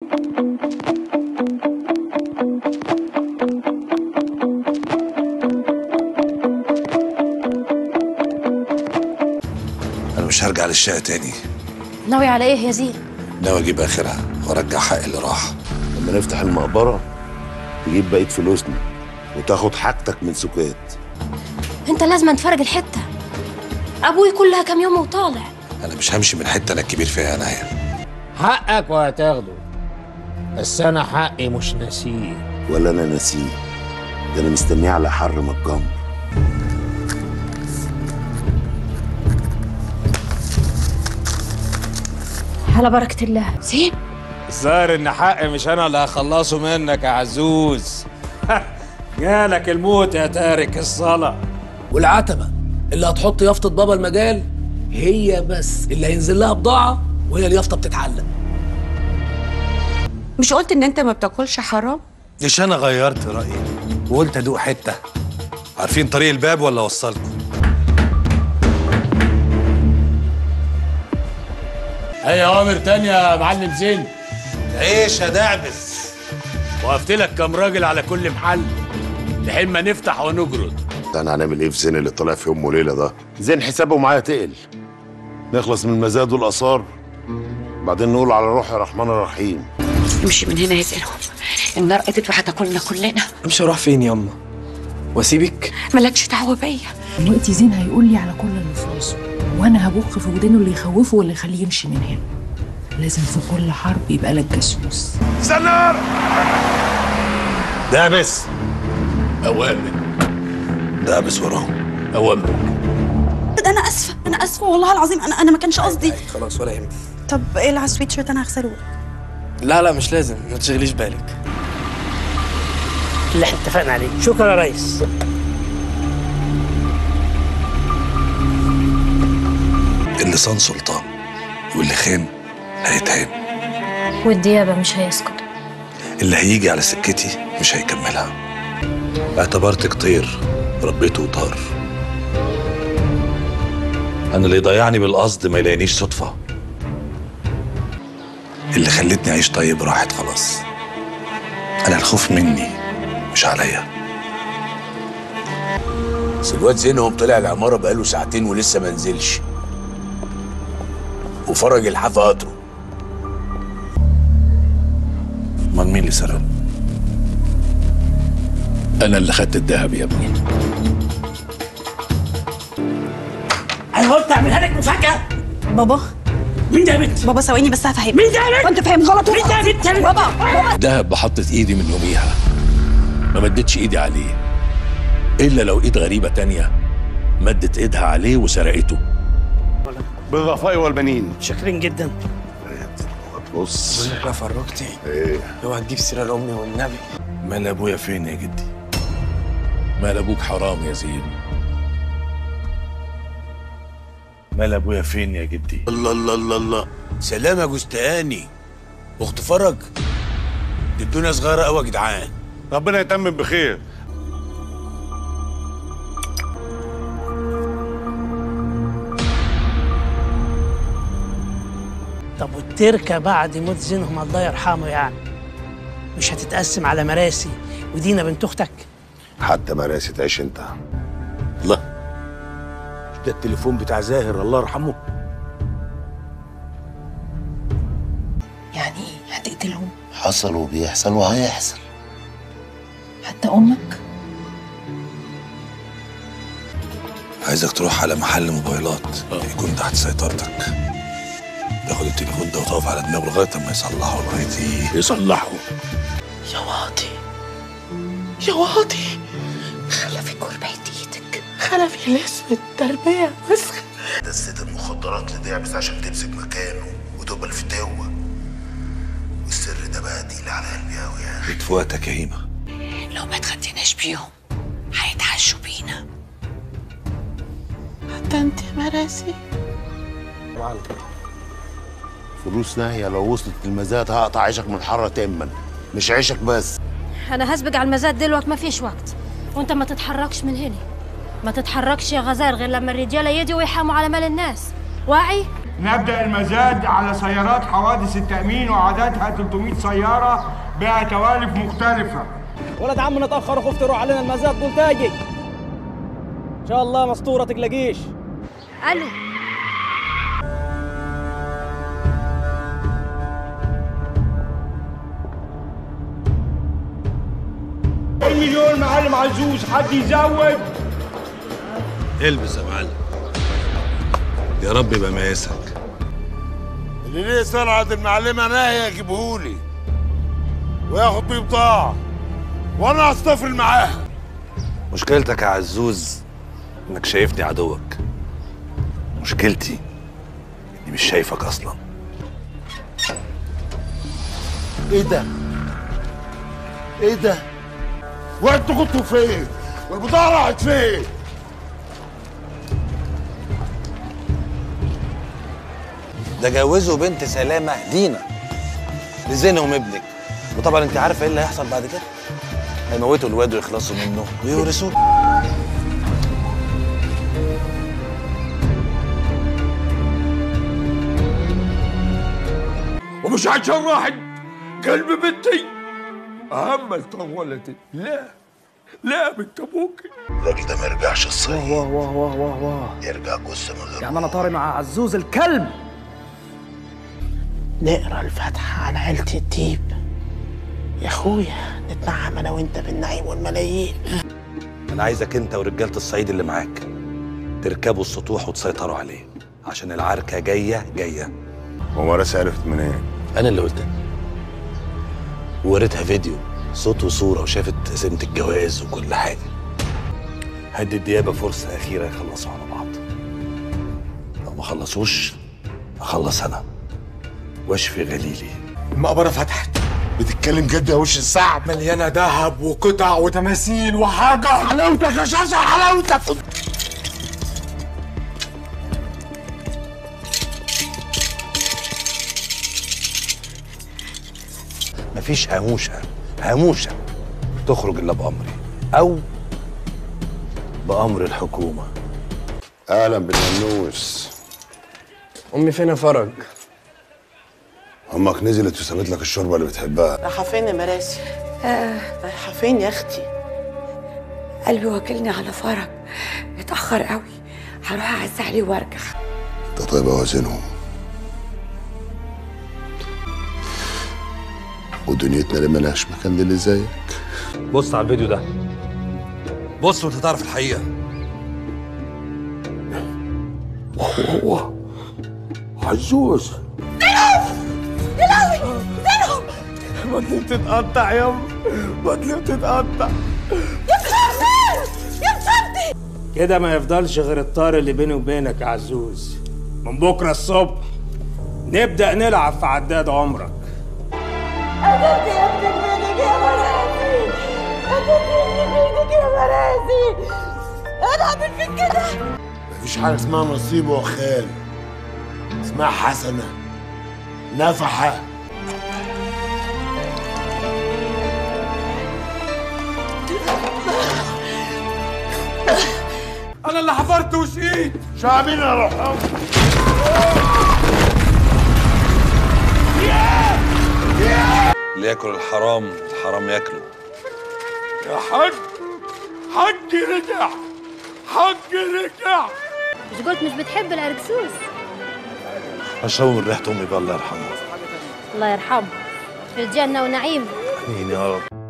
انا مش هرجع للشقه تاني ناوي على ايه يا زين ناوي اجيب اخرها وارجع حق اللي راح لما نفتح المقبرة تجيب بقية فلوسنا وتاخد حاجتك من سكات انت لازم تفرج الحته ابوي كلها كام يوم وطالع انا مش همشي من حته انا الكبير فيها عناية حقك وهتاخده بس انا حقي مش ناسيه ولا أنا ناسيه ده أنا مستنيه على حر ما الجمر على بركه الله زين الظاهر ان حقي مش انا اللي هخلصه منك يا عزوز جالك الموت يا تارك الصلاة والعتبة اللي هتحط يافطة بابا المجال هي بس اللي هينزل لها بضاعة وهي اليافطة بتتعلق مش قلت ان انت ما بتاكلش حرام مش انا غيرت رايي وقلت ادوق حته عارفين طريق الباب ولا اوصلكم اي اوامر تانية يا معلم زين عيش يا دعبس وقفت لك كام راجل على كل محل لحين ما نفتح ونجرد ده أنا هنعمل إيه في زين اللي طلع في يوم وليلة ده زين حسابه معايا تقل نخلص من المزاد والآثار بعدين نقول على روح الرحمن الرحيم امشي من هنا يا زينهم النار قدت وهتاكلنا كلنا امشي اروح فين ياما واسيبك مالكش دعوة بيا دلوقتي زين هيقول لي على كل اللي في راسه وانا هبخ في ودانه اللي يخوفه واللي يخليه يمشي من هنا لازم في كل حرب يبقى لك جاسوس دعبس اوامر دعبس وراهم اوامر انا اسفه انا اسفه والله العظيم انا انا ما كانش قصدي خلاص ولا يهمك طب ايه على السويت شيرت انا هغسله لا لا مش لازم ما تشغليش بالك اللي احنا اتفقنا عليه شكرا يا ريس اللي صان سلطان واللي خان هيتهان والديابه مش هيسكت اللي هيجي على سكتي مش هيكملها اعتبرتك طير ربيته وطار انا اللي يضيعني بالقصد ما يلاقينيش صدفه اللي خلتني اعيش طيب راحت خلاص انا الخوف مني مش عليا بس الواد زينهم طلع العمارة بقاله ساعتين ولسه ما نزلش وفرج الحافة قطره امال مين اللي سرقه أنا اللي خدت الذهب يا ابني انا قلت اعملها لك مفاجأة بابا مين ده يا بنت؟ بابا ثواني بس هفهمك مين ده يا بنت؟ كنت فاهم غلط مين ده يا بنت؟ بابا بابا الذهب بحطت إيدي من يوميها ما مدتش إيدي عليه إلا لو إيد غريبة تانية مدت إيدها عليه وسرقته بالرفاء والبنين شاكرين جدا بص بقول لك يا فروختي ايه اوعى تجيب سيره لامي والنبي مال أبويا فين يا جدي مال أبوك حرام يا زين مال أبويا فين يا جدي الله الله الله الله سلام يا جستهاني اخت فرج دي الدنيا صغيره قوي يا جدعان ربنا يتمم بخير طب والتركة بعد موت زينهم الله يرحمه يعني مش هتتقسم على مراسي ودينا بنت اختك حتى مراسي تعيش انت الله مش ده التليفون بتاع زاهر الله يرحمه يعني ايه هتقتلهم حصل وبيحصل وهيحصل حتى امك عايزك تروح على محل موبايلات يكون تحت سيطرتك تاخد التليفون ده وتقف على دماغه لغايه اما يصلحه لغايه يصلحه يا واطي يا واطي خلفي كربة ايدك خلفي الاسم التربية وسخ دست المخدرات لدعبس عشان تمسك مكانه وتبقى الفتاوة والسر ده بقى تقيل على قلبي قوي يا اخي في وقتك يا هيمه لو ما اتغديناش بيهم هيتعشوا بينا حتى انت يا مراسي فلوس ناهية لو وصلت المزاد هقطع عيشك من حرة تما مش عيشك بس انا هسبق على المزاد دلوقتي ما فيش وقت وانت ما تتحركش من هنا ما تتحركش يا غزال غير لما الرجاله يجوا ويحاموا على مال الناس واعي نبدأ المزاد على سيارات حوادث التأمين وعددها 300 سيارة بتوالف مختلفة ولد عم نتاخر وخفت يروح علينا المزاد قلت اجي ان شاء الله مسطوره تقلقيش الو المليون معلم عزوز حد يزود البس يا معلم يا رب يبقى مقاسك اللي ليه سرعة المعلمة ناهي يجيبهولي وياخد بيه بضاعة وانا اصطفل معاها مشكلتك يا عزوز انك شايفني عدوك مشكلتي اني مش شايفك اصلا ايه ده؟ ايه ده؟ وانتوا كنتوا فين؟ والبضاعة راحت فين؟ ده جوزوا بنت سلامة دينا لزينهم ابنك وطبعا انت عارفه ايه اللي هيحصل بعد كده هيموتوا الواد ويخلصوا منه ويورثوه ومش عشان واحد قلب بنتي أهملت ولدي لا لا بنت أبوكي الراجل ده ما يرجعش الصعيد واه واه واه واه واه يرجع جثة من غير يعني انا طاري مع عزوز الكلب نقرا الفاتحة على عيلة الديب يا اخويا نتنعم انا وانت بالنعيم والملايين انا عايزك انت ورجاله الصعيد اللي معاك تركبوا السطوح وتسيطروا عليه عشان العركه جايه جايه هو راسي عرفت منين؟ انا اللي قلت ووريتها فيديو صوت وصوره وشافت قسيمه الجواز وكل حاجه هدي الديابه فرصه اخيره يخلصوا على بعض لو ما خلصوش اخلص انا واشفي غليلي المقبرة فتحت بتتكلم جد يا وش الصعب مليانة ذهب وقطع وتماثيل وحاجة حلاوتك يا شاشة حلاوتك مفيش هاموشه هاموشه تخرج الا بامري او بامر الحكومه اهلا بالننوس امي فين يا فرج امك نزلت وسابت لك الشوربه اللي بتحبها رايحة فين يا مراسي؟ رايحة فين يا اختي؟ قلبي واكلني على فرج اتأخر قوي هروح أعز عليه وارجع انت طيب اوازنهم ودنيتنا اللي ملهاش مكان للي زيك بص على الفيديو ده بص وانت تعرف الحقيقه هو عزوز بطني بتتقطع يا بطني بتتقطع كده ما يفضلش غير الطار اللي بيني وبينك يا عزوز من بكره الصبح نبدا نلعب في عداد عمرك قتلت يا ابنك بيدك يا مراسي قتلت ابنك بيدك يا مراسي انا اعمل فيك كده مفيش حاجه اسمها نصيب وخال اسمها حسنه نفحه أنا اللي حفرت وسقيت شعبين يا روح اللي ياكل الحرام الحرام ياكله يا حاج حج رجع حج رجع مش قلت مش بتحب العرقسوس اشربوا من ريحه امي بقى الله يرحمها الله يرحمه في الجنة ونعيم امين يا رب